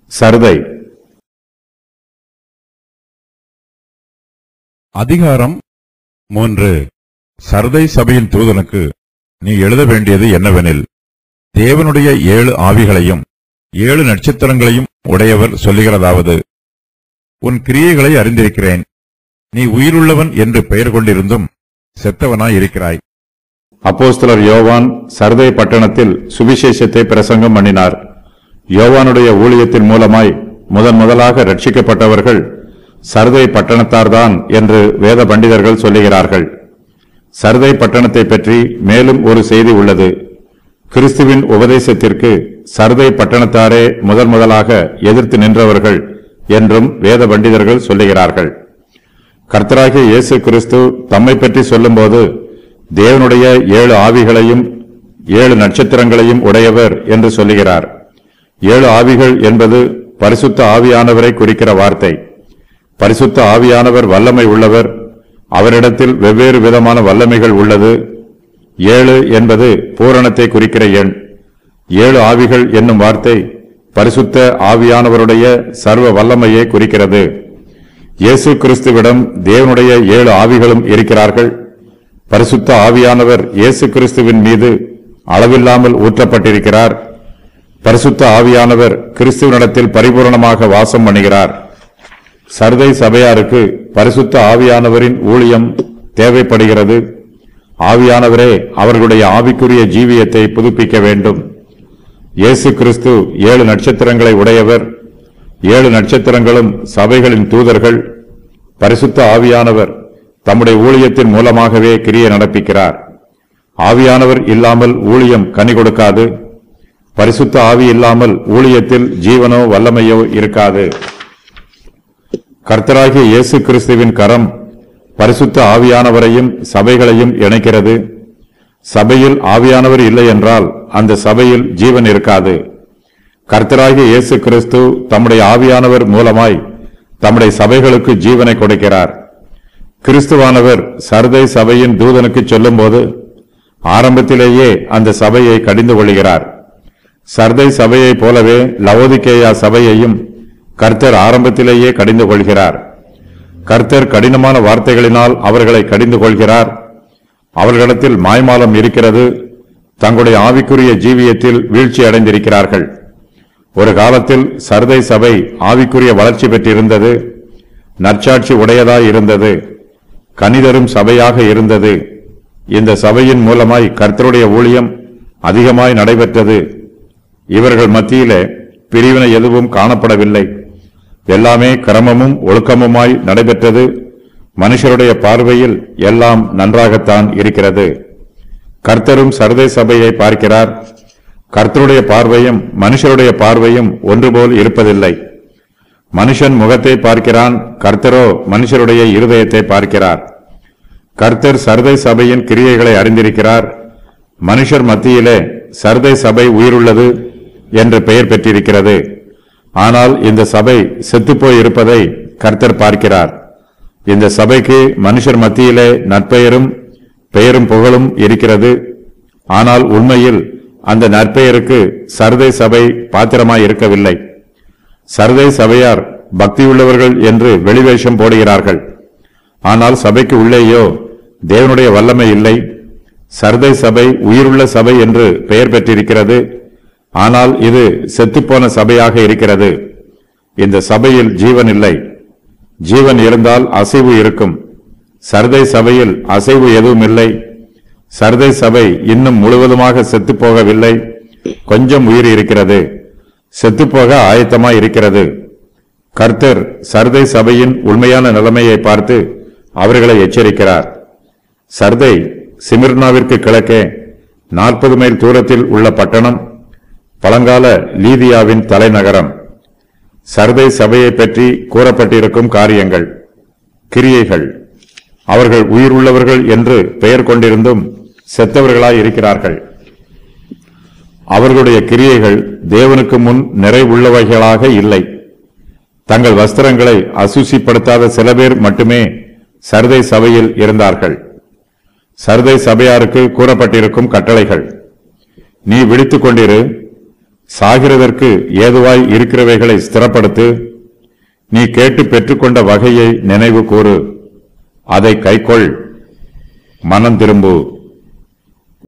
சர்தை அதிகாரம் மூன்று சர்தை சபையின் தூதனுக்கு நீ எழுத வேண்டியது என்னவெனில் தேவனுடைய ஏழு ஆவிகளையும் ஏழு நட்சத்திரங்களையும் உடையவர் சொல்லுகிறதாவது உன் கிரியைகளை அறிந்திருக்கிறேன் நீ உயிருள்ளவன் என்று பெயர் கொண்டிருந்தும் செத்தவனாய் இருக்கிறாய் அப்போஸ்தலர் யோவான் சர்தை பட்டணத்தில் சுவிசேஷத்தை பிரசங்கம் பண்ணினார் யோவானுடைய ஊழியத்தின் மூலமாய் முதன் முதலாக ரட்சிக்கப்பட்டவர்கள் சர்தை பட்டணத்தார்தான் என்று வேத பண்டிதர்கள் சொல்லுகிறார்கள் சர்தை பட்டணத்தை பற்றி மேலும் ஒரு செய்தி உள்ளது கிறிஸ்துவின் உபதேசத்திற்கு சர்தை பட்டணத்தாரே முதன் முதலாக எதிர்த்து நின்றவர்கள் என்றும் வேத பண்டிதர்கள் சொல்லுகிறார்கள் கர்த்தராகிய இயேசு கிறிஸ்து தம்மை பற்றி சொல்லும்போது தேவனுடைய ஏழு ஆவிகளையும் ஏழு நட்சத்திரங்களையும் உடையவர் என்று சொல்லுகிறார் ஏழு ஆவிகள் என்பது பரிசுத்த ஆவியானவரை குறிக்கிற வார்த்தை பரிசுத்த ஆவியானவர் வல்லமை உள்ளவர் அவரிடத்தில் வெவ்வேறு விதமான வல்லமைகள் உள்ளது ஏழு என்பது பூரணத்தை குறிக்கிற எண் ஏழு ஆவிகள் என்னும் வார்த்தை பரிசுத்த ஆவியானவருடைய சர்வ வல்லமையை குறிக்கிறது இயேசு கிறிஸ்துவிடம் தேவனுடைய ஏழு ஆவிகளும் இருக்கிறார்கள் பரிசுத்த ஆவியானவர் இயேசு கிறிஸ்துவின் மீது அளவில்லாமல் ஊற்றப்பட்டிருக்கிறார் பரிசுத்த ஆவியானவர் கிறிஸ்துவனிடத்தில் பரிபூரணமாக வாசம் பண்ணுகிறார் சர்தை சபையாருக்கு பரிசுத்த ஆவியானவரின் ஊழியம் தேவைப்படுகிறது ஆவியானவரே அவர்களுடைய ஆவிக்குரிய ஜீவியத்தை புதுப்பிக்க வேண்டும் இயேசு கிறிஸ்து ஏழு நட்சத்திரங்களை உடையவர் ஏழு நட்சத்திரங்களும் சபைகளின் தூதர்கள் பரிசுத்த ஆவியானவர் தம்முடைய ஊழியத்தின் மூலமாகவே கிரியை நடப்பிக்கிறார் ஆவியானவர் இல்லாமல் ஊழியம் கனி கொடுக்காது பரிசுத்த ஆவி இல்லாமல் ஊழியத்தில் ஜீவனோ வல்லமையோ இருக்காது கர்த்தராகிய இயேசு கிறிஸ்துவின் கரம் பரிசுத்த ஆவியானவரையும் சபைகளையும் இணைக்கிறது சபையில் ஆவியானவர் இல்லை என்றால் அந்த சபையில் ஜீவன் இருக்காது கர்த்தராகிய இயேசு கிறிஸ்து தம்முடைய ஆவியானவர் மூலமாய் தம்முடைய சபைகளுக்கு ஜீவனை கொடுக்கிறார் கிறிஸ்துவானவர் சர்தை சபையின் தூதனுக்கு சொல்லும்போது ஆரம்பத்திலேயே அந்த சபையை கடிந்து கொள்கிறார் சர்தை சபையைப் போலவே லவோதிக்கேயா சபையையும் கர்த்தர் ஆரம்பத்திலேயே கடிந்து கொள்கிறார் கர்த்தர் கடினமான வார்த்தைகளினால் அவர்களை கடிந்து கொள்கிறார் அவர்களிடத்தில் மாய்மாலம் இருக்கிறது தங்களுடைய ஆவிக்குரிய ஜீவியத்தில் வீழ்ச்சி அடைந்திருக்கிறார்கள் ஒரு காலத்தில் சர்தை சபை ஆவிக்குரிய வளர்ச்சி பெற்றிருந்தது நற்சாட்சி உடையதாய் இருந்தது கனிதரும் சபையாக இருந்தது இந்த சபையின் மூலமாய் கர்த்தருடைய ஊழியம் அதிகமாய் நடைபெற்றது இவர்கள் மத்தியிலே பிரிவினை எதுவும் காணப்படவில்லை எல்லாமே கிரமமும் ஒழுக்கமுமாய் நடைபெற்றது மனுஷருடைய பார்வையில் எல்லாம் நன்றாகத்தான் இருக்கிறது கர்த்தரும் சர்தை சபையை பார்க்கிறார் கர்த்தருடைய பார்வையும் மனுஷருடைய பார்வையும் ஒன்றுபோல் இருப்பதில்லை மனுஷன் முகத்தை பார்க்கிறான் கர்த்தரோ மனுஷருடைய இருதயத்தை பார்க்கிறார் கர்த்தர் சர்தை சபையின் கிரியைகளை அறிந்திருக்கிறார் மனுஷர் மத்தியிலே சர்தை சபை உயிருள்ளது என்று பெயர் பெற்றிருக்கிறது ஆனால் இந்த சபை செத்துப்போய் இருப்பதை கர்த்தர் பார்க்கிறார் இந்த சபைக்கு மனுஷர் மத்தியிலே நற்பெயரும் பெயரும் புகழும் இருக்கிறது ஆனால் உண்மையில் அந்த நற்பெயருக்கு சர்தை சபை பாத்திரமாய் இருக்கவில்லை சர்தை சபையார் பக்தியுள்ளவர்கள் என்று வெளிவேஷம் போடுகிறார்கள் ஆனால் சபைக்கு உள்ளேயோ தேவனுடைய வல்லமை இல்லை சர்தை சபை உயிருள்ள சபை என்று பெயர் பெற்றிருக்கிறது ஆனால் இது செத்துப்போன சபையாக இருக்கிறது இந்த சபையில் ஜீவன் இல்லை ஜீவன் இருந்தால் அசைவு இருக்கும் சர்தை சபையில் அசைவு எதுவும் இல்லை சர்தை சபை இன்னும் முழுவதுமாக செத்துப் போகவில்லை கொஞ்சம் உயிர் இருக்கிறது செத்துப்போக ஆயத்தமாய் இருக்கிறது கர்த்தர் சர்தை சபையின் உண்மையான நிலைமையை பார்த்து அவர்களை எச்சரிக்கிறார் சர்தை சிமிர்னாவிற்கு கிழக்கே நாற்பது மைல் தூரத்தில் உள்ள பட்டணம் பழங்கால லீதியாவின் தலைநகரம் சர்தை சபையை பற்றி கூறப்பட்டிருக்கும் காரியங்கள் கிரியைகள் அவர்கள் உயிர் உள்ளவர்கள் என்று பெயர் கொண்டிருந்தும் செத்தவர்களாய் இருக்கிறார்கள் அவர்களுடைய கிரியைகள் தேவனுக்கு முன் நிறைவுள்ளவைகளாக இல்லை தங்கள் வஸ்திரங்களை அசுசிப்படுத்தாத சில பேர் மட்டுமே சர்தை சபையில் இருந்தார்கள் சர்தை சபையாருக்கு கூறப்பட்டிருக்கும் கட்டளைகள் நீ விழித்துக் கொண்டிரு சாகிறதற்கு ஏதுவாய் இருக்கிறவைகளை ஸ்திரப்படுத்து நீ கேட்டு பெற்றுக்கொண்ட வகையை நினைவு கூறு அதை கைக்கொள் மனம் திரும்பு